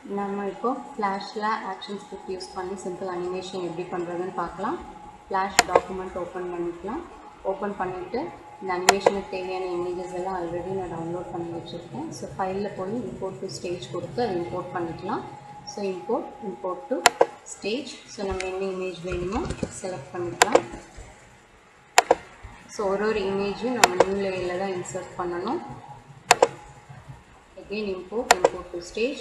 நம்ம இப்போ ஃப்ளாஷில் ஆக்ஷன் ஸ்கிரிப்ட் யூஸ் பண்ணி சிம்பிள் அனிமேஷன் எப்படி பண்ணுறதுன்னு பார்க்கலாம் ஃப்ளாஷ் டாக்குமெண்ட் ஓப்பன் பண்ணிக்கலாம் ஓப்பன் பண்ணிவிட்டு இந்த அனிமேஷனுக்கு தேவையான இமேஜஸ் எல்லாம் ஆல்ரெடி நான் டவுன்லோட் பண்ணி வச்சுருக்கேன் ஸோ ஃபைலில் போய் இம்போர்ட் டு ஸ்டேஜ் கொடுத்து அதை இம்போர்ட் பண்ணிக்கலாம் so import import to stage so நம்ம என்ன இமேஜ் வேணுமோ செலக்ட் பண்ணிக்கலாம் ஸோ ஒரு ஒரு இமேஜும் நம்ம நியூ லேயரில் தான் இன்சர்ட் பண்ணணும் again import import to stage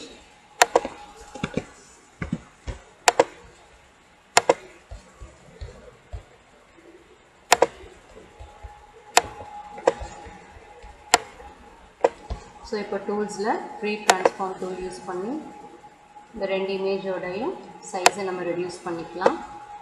so இப்போ டூல்ஸில் ஃப்ரீ ட்ரான்ஸ்ஃபார்ம் டூல் யூஸ் பண்ணி இந்த ரெண்டு இமேஜோடையும் சைஸை நம்ம ரெடியூஸ் பண்ணிக்கலாம்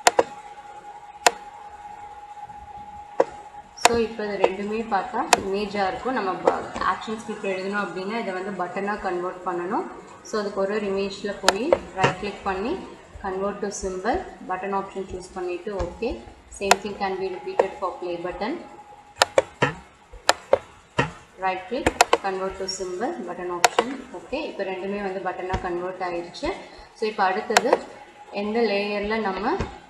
ஸோ இப்போ இது ரெண்டுமே பார்த்தா இமேஜாக இருக்கும் நம்ம ஆக்ஷன் ஸ்கிரிப்ட் எழுதணும் அப்படின்னா இதை வந்து பட்டனாக கன்வெர்ட் பண்ணணும் ஸோ அதுக்கு ஒரு ஒரு இமேஜில் போய் ரைட் கிளிக் பண்ணி convert to simple button option choose பண்ணிவிட்டு okay same thing can be repeated for play button right click convert to simple button option okay இப்போ ரெண்டுமே வந்து பட்டனாக கன்வெர்ட் ஆயிடுச்சு ஸோ இப்போ அடுத்தது எந்த லேயரில் நம்ம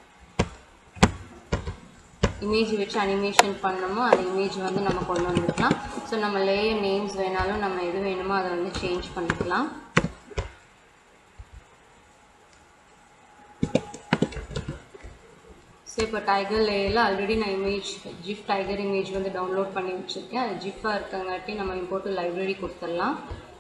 இமேஜ் வச்சு அனிமேஷன் பண்ணணுமோ அந்த இமேஜ் வந்து நம்ம கொண்டு வந்துக்கலாம் ஸோ நம்ம லேயர் நேம்ஸ் வேணாலும் நம்ம எது வேணுமோ அதை வந்து சேஞ்ச் பண்ணிக்கலாம் ஸோ இப்போ டைகர் லேயரில் ஆல்ரெடி நான் இமேஜ் ஜிஃப் டைகர் இமேஜ் வந்து டவுன்லோட் பண்ணி வச்சுருக்கேன் அது ஜிஃபாக இருக்கங்காட்டி நம்ம இம்போர்ட்டு லைப்ரரி கொடுத்துடலாம்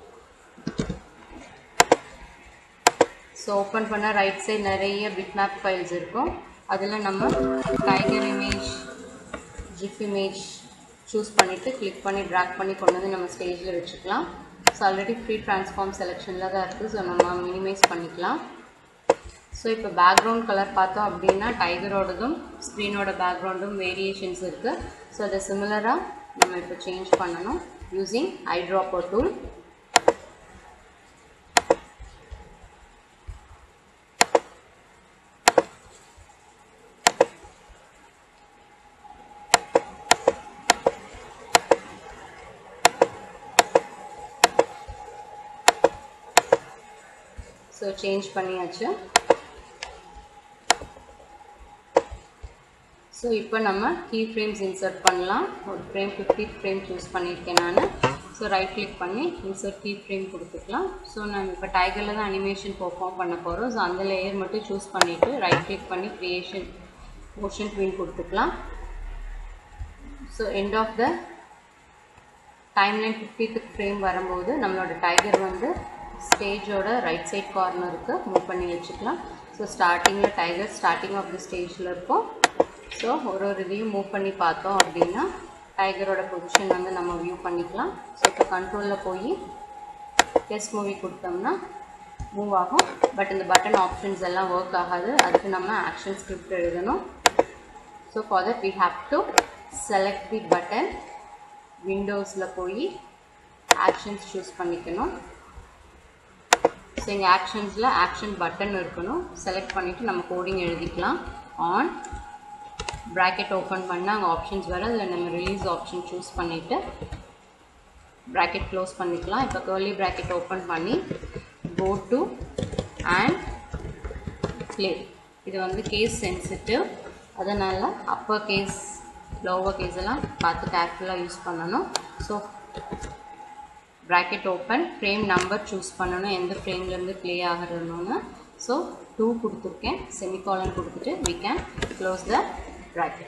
ஸோ ஓப்பன் பண்ண ரைட் சைடு நிறைய பிட்மேப் ஃபைல்ஸ் இருக்கும் அதில் நம்ம tiger image GIF image choose பண்ணிவிட்டு கிளிக் பண்ணி ட்ராக் பண்ணி கொண்டு வந்து நம்ம ஸ்டேஜில் வச்சுக்கலாம் ஸோ ஆல்ரெடி ஃப்ரீ ட்ரான்ஸ்ஃபார்ம் செலெக்ஷனில் தான் இருக்குது ஸோ நம்ம மினிமைஸ் பண்ணிக்கலாம் ஸோ இப்போ பேக்ரவுண்ட் கலர் பார்த்தோம் அப்படின்னா டைகரோடதும் ஸ்க்ரீனோட பேக்ரவுண்டும் வேரியேஷன்ஸ் இருக்குது ஸோ அதை சிமிலராக நம்ம இப்போ சேஞ்ச் பண்ணணும் using eyedropper tool so change பண்ணியாச்சு ஸோ இப்போ நம்ம கீ ஃப்ரேம்ஸ் இன்சர்ட் பண்ணலாம் ஒரு ஃப்ரேம் ஃபிஃப்டி ஃப்ரேம் சூஸ் பண்ணியிருக்கேன் நான் ஸோ ரைட் கிளிக் பண்ணி இன்சர்ட் கீ ஃப்ரேம் கொடுத்துக்கலாம் ஸோ நம்ம இப்போ டைகரில் தான் அனிமேஷன் பெர்ஃபார்ம் பண்ண போகிறோம் ஸோ அந்த லேயர் மட்டும் சூஸ் பண்ணிவிட்டு ரைட் கிளிக் பண்ணி க்ரியேஷன் மோஷன் ட்வின் கொடுத்துக்கலாம் so end of the timeline fiftieth frame வரும்போது நம்மளோட டைகர் வந்து ஸ்டேஜோட ரைட் சைட் கார்னருக்கு மூவ் பண்ணி வச்சுக்கலாம் ஸோ ஸ்டார்டிங்கில் டைகர் ஸ்டார்டிங் ஆஃப் த ஸ்டேஜில் இருக்கும் ஸோ ஒரு ஒரு இதையும் மூவ் பண்ணி பார்த்தோம் அப்படின்னா டைகரோட பொசிஷன் வந்து நம்ம வியூ பண்ணிக்கலாம் ஸோ இப்போ கண்ட்ரோலில் போய் டெஸ்ட் மூவி கொடுத்தோம்னா மூவ் ஆகும் பட் இந்த பட்டன் ஆப்ஷன்ஸ் எல்லாம் ஒர்க் ஆகாது அதுக்கு நம்ம ஆக்ஷன் ஸ்கிரிப்ட் எழுதணும் so for that we have to select the button விண்டோஸில் போய் ஆக்ஷன்ஸ் சூஸ் பண்ணிக்கணும் ஸோ இங்கே ஆக்ஷன்ஸில் ஆக்ஷன் பட்டன் இருக்கணும் செலக்ட் பண்ணிவிட்டு நம்ம கோடிங் எழுதிக்கலாம் ஆன் ப்ராக்கெட் ஓப்பன் பண்ணால் அங்கே ஆப்ஷன்ஸ் வரும் அதில் நம்ம ரிலீஸ் ஆப்ஷன் சூஸ் பண்ணிவிட்டு ப்ராக்கெட் க்ளோஸ் பண்ணிக்கலாம் இப்போ கேர்லி ப்ராக்கெட் ஓப்பன் பண்ணி கோ டு அண்ட் ப்ளே இது வந்து கேஸ் சென்சிட்டிவ் அதனால் அப்பர் கேஸ் லோவர் கேஸ் எல்லாம் பார்த்து கேர்ஃபுல்லாக யூஸ் பண்ணணும் so bracket open frame number choose பண்ணணும் எந்த ஃப்ரேம்லேருந்து ப்ளே ஆகிறணும்னு ஸோ டூ கொடுத்துருக்கேன் செமிகாலன் கொடுத்துட்டு we can close the bracket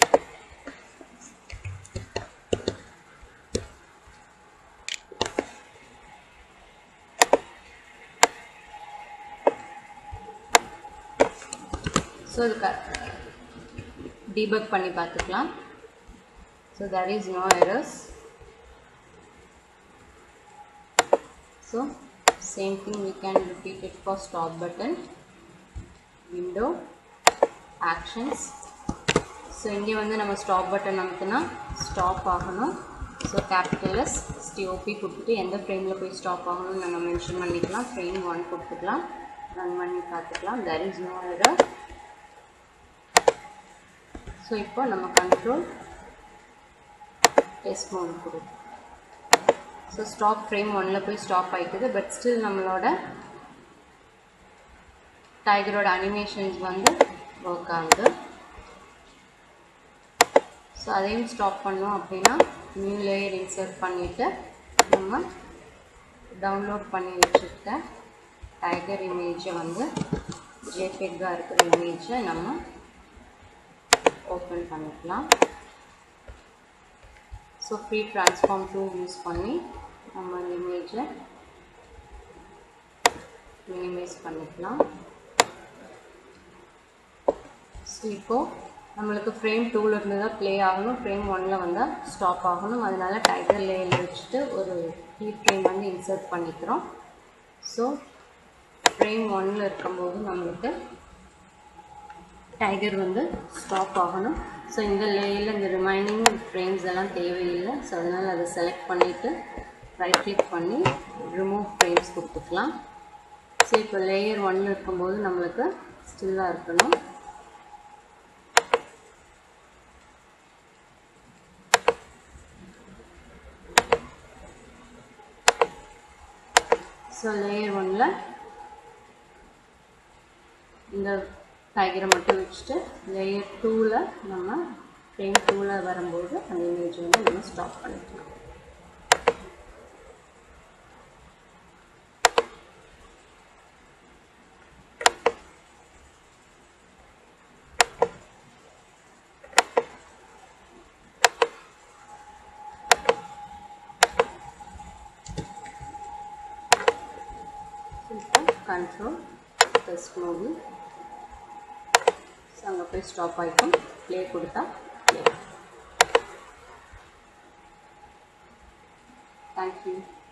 so இதுக்கு டீபக் பண்ணி பார்த்துக்கலாம் so there is no errors so same thing we can repeat it for stop button window actions so இங்கே வந்து நம்ம ஸ்டாப் பட்டன் அமுத்துனா ஸ்டாப் ஆகணும் ஸோ கேபிட்டல் எஸ் ஸ்டிஓபி கொடுத்துட்டு எந்த ஃப்ரேமில் போய் ஸ்டாப் ஆகணும்னு நம்ம மென்ஷன் பண்ணிக்கலாம் ஃப்ரேம் ஒன் கொடுத்துக்கலாம் ரன் பண்ணி பார்த்துக்கலாம் there is no error so இப்போ நம்ம கண்ட்ரோல் டெஸ்ட் மோட் கொடுக்கும் ஸோ ஸ்டாப் ஃப்ரேம் ஒன்னில் போய் ஸ்டாப் ஆகிக்குது பட் ஸ்டில் நம்மளோட டைகரோட அனிமேஷன்ஸ் வந்து ஒர்க் ஆகுது ஸோ அதையும் ஸ்டாப் பண்ணோம் அப்படின்னா நியூ லேயர் இன்சர்ட் பண்ணிவிட்டு நம்ம டவுன்லோட் பண்ணி வச்சுருக்க டைகர் இமேஜை வந்து ஜேபெக்காக இருக்கிற இமேஜை நம்ம ஓப்பன் பண்ணிக்கலாம் so free transform tool use பண்ணி நம்ம அந்த இமேஜை மினிமைஸ் பண்ணிக்கலாம் ஸோ இப்போது நம்மளுக்கு ஃப்ரேம் டூவில் இருந்து தான் ப்ளே ஆகணும் ஃப்ரேம் ஒனில் வந்தால் ஸ்டாப் ஆகணும் அதனால் டைகர் லேயரில் வச்சுட்டு ஒரு ஹீட் ஃப்ரேம் வந்து இன்சர்ட் பண்ணிக்கிறோம் ஸோ ஃப்ரேம் ஒனில் இருக்கும்போது நம்மளுக்கு டைகர் வந்து ஸ்டாப் ஆகணும் ஸோ இந்த லேயரில் இந்த ரிமைனிங் ஃப்ரேம்ஸ் எல்லாம் தேவையில்லை ஸோ அதனால் அதை செலக்ட் பண்ணிவிட்டு ரைட் கிளிக் பண்ணி ரிமூவ் ஃப்ரேம்ஸ் கொடுத்துக்கலாம் ஸோ இப்போ லேயர் ஒன்னில் இருக்கும்போது நம்மளுக்கு ஸ்டில்லாக இருக்கணும் ஸோ லேயர் ஒன்னில் இந்த டைகரை மட்டும் வச்சுட்டு லேயர் டூவில் நம்ம ஃப்ரேம் டூவில் வரும்போது அந்த இமேஜ் வந்து நம்ம ஸ்டாப் பண்ணிக்கலாம் கண்ட்ரோல் டெஸ்ட் மூவி ஸோ அங்கே போய் ஸ்டாப் ஆகிக்கும் ப்ளே கொடுத்தா ப்ளே தேங்க்யூ